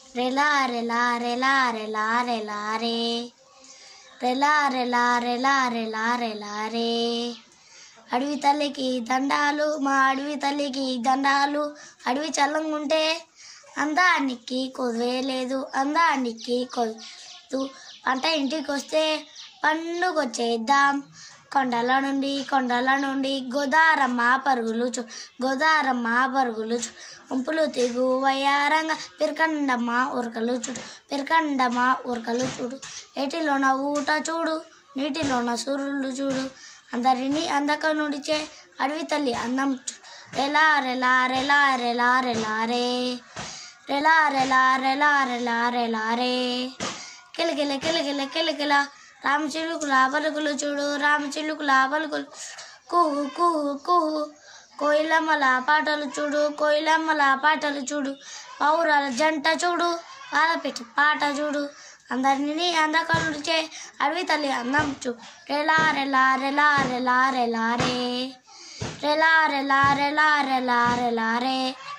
రెలా రెలా రెలా రెలా రెలా రే రెలా రెలా రెలా రెలా రెలా రే అడవి తల్లికి దండాలు మా అడవి తల్లికి దండాలు అడవి చల్లంగుంటే అందానికి కొదువే లేదు అందానికి కొదు పంట ఇంటికి వస్తే పండుగొచ్చేద్దాం కొండల నుండి కొండల నుండి గోదారమ్మ పరుగులు చూ గోదారమ్మ పరుగులు చూ ఉంపులు తెగు వయ్యారంగా పిరకండమ్మ ఉరకలు చూడు పిరకండమ్మ ఉరకలు చూడు ఏటిలోన ఊట చూడు నీటిలోన సూర్యులు చూడు అందరినీ అందక నుడిచే అడవి తల్లి అందం చూ రెలా రెలా రెలా రెలా రెలా రే రెలా రెలా రెలా రెలా రెలా రే కిలకిల కిలకిల కిలకిల రామచిలుకుల పలుకులు చూడు రామచిలుకుల పలుకులు కుహు కుహు కుహు కోయిలమ్మల పాటలు చూడు కోయిలమ్మల పాటలు చూడు పౌరాల జంట చూడు పాలపెట్టి పాట చూడు అందరినీ అందకలు చే అడవి తల్లి అందం చూ రెలా రెలా రెలా రెలా రెలా రే రెలా రెలా రెలా రెలా రెలా రే